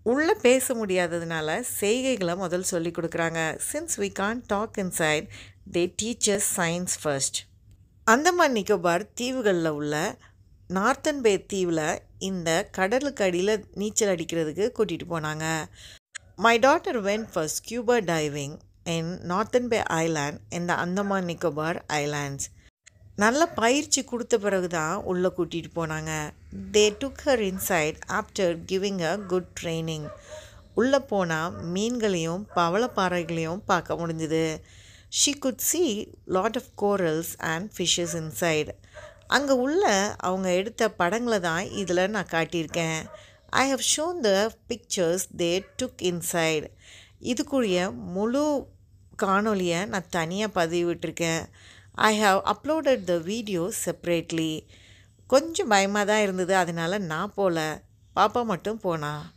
உள்ளே பேச முடியாததுனால செய்கைகளை முதல் சொல்லி கொடுக்குறாங்க since we can talk inside the teachers science first Andaman Nicobar தீவுகளில் உள்ள நார்த்தன் பே தீவில் இந்த கடலுக்கு அடியில் நீச்சல் அடிக்கிறதுக்கு கூட்டிகிட்டு போனாங்க my daughter went for scuba diving in northern bay island இந்த அந்தமான் நிக்கோபார் ஐலாண்ட்ஸ் நல்ல பயிற்சி கொடுத்த பிறகு தான் உள்ளே கூட்டிகிட்டு போனாங்க they took her inside after giving a good training உள்ளே போனால் மீன்களையும் பவளப்பாறைகளையும் பார்க்க முடிஞ்சுது she could see lot of corals and fishes inside அங்கே உள்ள அவங்க எடுத்த படங்களை தான் இதில் நான் காட்டியிருக்கேன் I have shown the pictures they took inside இதுக்குரிய முழு காணொலியை நான் தனியாக பதிவிட்டிருக்கேன் I have uploaded the video separately கொஞ்சம் பயமாக தான் இருந்தது அதனால் நான் போகல பாப்பா மட்டும் போனா